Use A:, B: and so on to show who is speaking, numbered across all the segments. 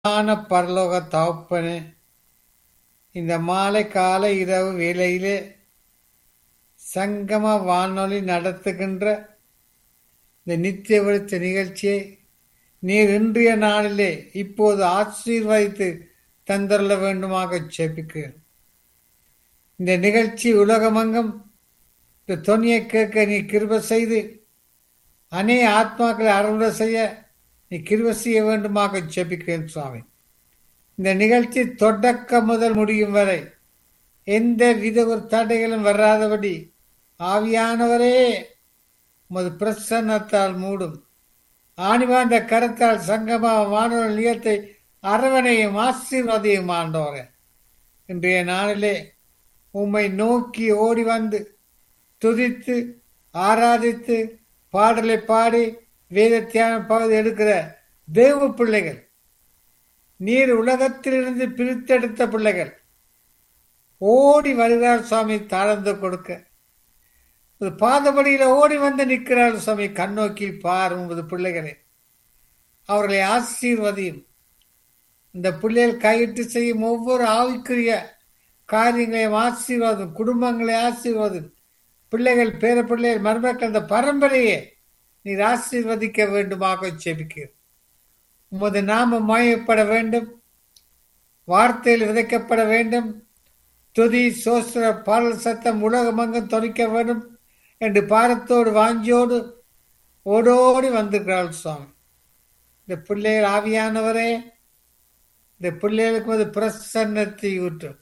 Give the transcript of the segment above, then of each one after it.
A: ஆன பரலோக தகப்பனே இந்த மாலை காலை இரவு வேளையிலே சங்கம வானொலி நடத்துகின்ற இந்த நித்திய வெளிச்ச நிகழ்ச்சியை நீர் இன்றைய நாளிலே இப்போது ஆசீர்வதித்து தந்தருள வேண்டுமாக ஜெபிக்கிறேன் இந்த நிகழ்ச்சி உலகமங்கம் இந்த தொனியை கேட்க நீ கிருப செய்து அநே ஆத்மாக்களை அறுவடை செய்ய நீ கிருப செய்ய வேண்டுமாக ஜெபிக்கிறேன் சுவாமி இந்த நிகழ்ச்சி தொடக்க முதல் முடியும் வரை எந்த வித ஒரு தடைகளும் வராதபடி ஆவியானவரே உமது பிரசன்னத்தால் மூடும் ஆணிவாந்த கரத்தால் சங்கமா வானொலி நிலையத்தை அரவணையும் ஆசீர்வதியும் ஆண்டோரே இன்றைய நாளிலே உம்மை நோக்கி ஓடி வந்து துதித்து ஆராதித்து பாடலை பாடி வேத தியான பகுதி எடுக்கிற தேவ பிள்ளைகள் நீர் உலகத்திலிருந்து பிரித்தெடுத்த பிள்ளைகள் ஓடி வருகிறார் சுவாமி தாழ்ந்து கொடுக்க ஒரு பாதபடியில ஓடி வந்து நிற்கிறார் சுவாமி கண்ணோக்கி பார் உமது பிள்ளைகளே அவர்களை ஆசீர்வதியும் இந்த பிள்ளைகள் கையிட்டு செய்யும் ஒவ்வொரு ஆவிக்குரிய காரியங்களையும் ஆசீர்வாதம் குடும்பங்களை ஆசீர்வாதம் பிள்ளைகள் பேர பிள்ளைகள் மருமக்கள் இந்த பரம்பரையே நீர் ஆசீர்வதிக்க வேண்டுமாக செபிக்கிறேன் உமது நாமம் மாயப்பட வேண்டும் வார்த்தையில் விதைக்கப்பட வேண்டும் துதி சோஸ்திர பாடல் சத்தம் உலகமங்கம் தொலைக்க வேண்டும் என்று பாரத்தோடு வாஞ்சியோடு ஓடோடி வந்திருக்கிறாள் சுவாமி இந்த பிள்ளைகள் ஆவியானவரே இந்த பிள்ளைகளுக்கு ஒரு பிரசன்னத்தை ஊற்றும்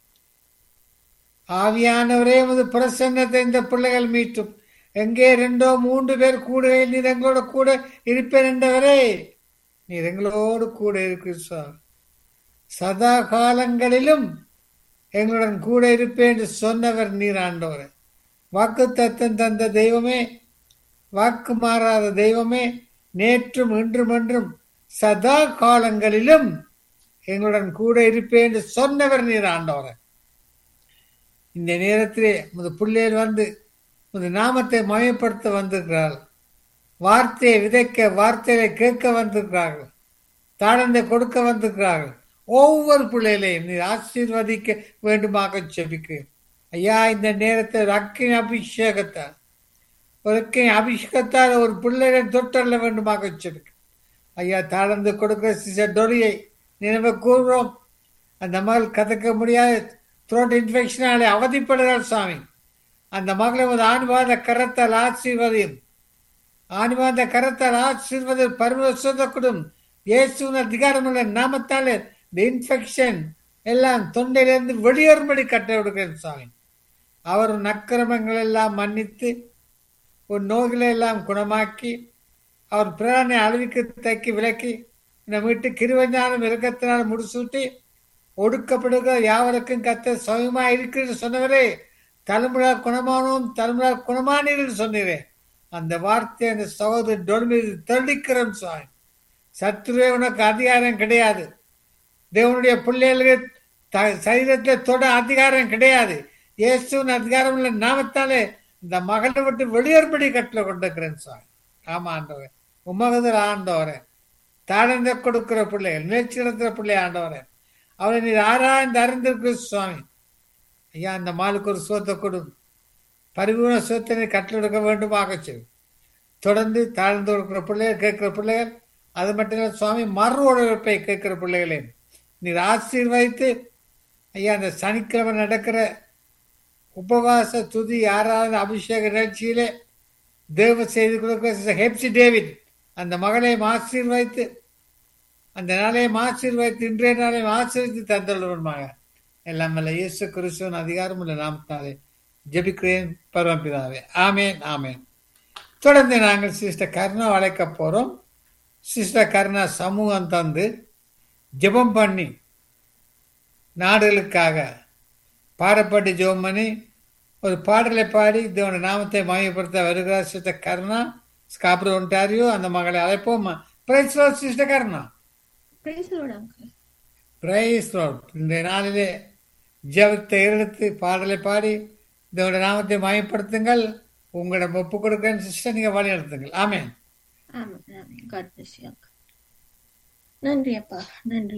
A: ஆவியானவரே ஒரு பிரசன்னத்தை இந்த பிள்ளைகள் மீட்டும் எங்கே ரெண்டோ மூன்று பேர் கூடுகையில் நீர் எங்களோட கூட இருப்பேன் என்றவரே நீர் எங்களோடு கூட இருக்கு சுவாமி சதா காலங்களிலும் எங்களுடன் கூட இருப்பேன் என்று சொன்னவர் நீர் ஆண்டவர் வாக்கு தத்தம் தந்த தெய்வமே வாக்கு மாறாத தெய்வமே நேற்றும் இன்றும் என்றும் சதா காலங்களிலும் எங்களுடன் கூட இருப்பேன் என்று சொன்னவர் நீர் ஆண்டவர் இந்த நேரத்திலே முது பிள்ளைகள் வந்து முது நாமத்தை மயப்படுத்த வந்திருக்கிறார்கள் வார்த்தையை விதைக்க வார்த்தையை கேட்க வந்திருக்கிறார்கள் தாழ்ந்தை கொடுக்க வந்திருக்கிறார்கள் ஒவ்வொரு பிள்ளைகளையும் நீர் ஆசீர்வதிக்க வேண்டுமாக செபிக்கிறேன் ஐயா இந்த நேரத்தை ஒரு அக்கினி அபிஷேகத்தால் ஒரு அக்கினி அபிஷேகத்தால் ஒரு பிள்ளைகளை தொட்டல்ல வேண்டுமாக செபிக்கிறேன் ஐயா தாழ்ந்து கொடுக்கிற சிச டொரியை நினைவு கூறுறோம் அந்த மகள் கதக்க முடியாது த்ரோட் இன்ஃபெக்ஷனாலே அவதிப்படுகிறார் சாமி அந்த மகளை ஒரு ஆணிவாத கரத்தால் ஆசீர்வதியும் ஆணிவாத கரத்தால் ஆசீர்வதி பரமசுதக்கூடும் இயேசுவின் அதிகாரமுள்ள நாமத்தாலே இந்த இன்ஃபெக்ஷன் எல்லாம் தொண்டையிலிருந்து வெளியேறும்படி கட்ட விடுகிறேன் சாமி அவர் நக்கிரமங்கள் எல்லாம் மன்னித்து உன் நோய்களை எல்லாம் குணமாக்கி அவர் பிராணை அழிவுக்கு தைக்கி விலக்கி இந்த வீட்டு கிருவஞானம் இறக்கத்தினால் முடிசூட்டி ஒடுக்கப்படுகிற யாவருக்கும் கத்த சுயமா இருக்கிறது சொன்னவரே தலைமுறை குணமானோம் தலைமுறை குணமானீர்கள் சொன்னீரே அந்த வார்த்தை அந்த சகோதரி டொல் மீது தள்ளிக்கிறோம் சுவாமி சத்துருவே உனக்கு அதிகாரம் கிடையாது தேவனுடைய பிள்ளைகளுக்கு சரீரத்தில் தொட அதிகாரம் கிடையாது இயேசுவின் அதிகாரம் உள்ள நாமத்தாலே இந்த மகளை விட்டு வெளியேறுபடி கட்டில கொண்டிருக்கிறேன் சுவாமி ஆமா ஆண்டவர் உமகதர் ஆண்டவரே தாழ்ந்த கொடுக்கிற பிள்ளைகள் முயற்சி நடத்துகிற பிள்ளை ஆண்டவரே அவரை நீர் ஆராய்ந்து அறிந்திருக்கு சுவாமி ஐயா அந்த மாலுக்கு ஒரு சோத்தை கொடு பரிபூர்ண சோத்தினை கட்டளெடுக்க வேண்டுமாக செய்யும் தொடர்ந்து தாழ்ந்து கொடுக்கிற பிள்ளைகள் கேட்கிற பிள்ளைகள் அது மட்டும் இல்லை சுவாமி மறு உழைப்பை கேட்கிற பிள்ளைகளே நீர் ஆசீர்வதித்து ஐயா அந்த சனிக்கிழமை நடக்கிற உபவாச துதி ஆறாவது அபிஷேக நிகழ்ச்சியிலே தேவ செய்து கொடுக்கிற ஹெப்சி டேவிட் அந்த மகளையும் ஆசீர்வதித்து அந்த நாளையும் ஆசீர்வதித்து இன்றைய நாளையும் ஆசீர்வதித்து தந்தள்ளுவமாக எல்லாம் அல்ல இயேசு கிறிஸ்துவன் அதிகாரம் உள்ள நாமத்தாலே ஜபிக்கிறேன் பரமபிதாவே ஆமேன் ஆமேன் தொடர்ந்து நாங்கள் சிஸ்டர் கருணா அழைக்க போறோம் சிஸ்டர் கருணா சமூகம் தந்து ஜெபம் பண்ணி நாடுகளுக்காக பாடப்பட்டு ஜெபம் பண்ணி ஒரு பாடலை பாடி இதோட நாமத்தை மாயப்படுத்த வருகிறார் சிஸ்டர் கருணா ஸ்காப்ரோ ஒன்டாரியோ அந்த மகளை அழைப்போம் பிரைஸ் சிஸ்டர் கருணா பிரைஸ் இந்த நாளிலே ஜபத்தை எடுத்து பாடலை பாடி இதோட நாமத்தை மயப்படுத்துங்கள் உங்களிடம் ஒப்பு கொடுக்க சிஸ்டர் நீங்க வழி நடத்துங்கள் ஆமேன்
B: Amen. Amen. God bless you. uncle. நன்றி அப்பா நன்றி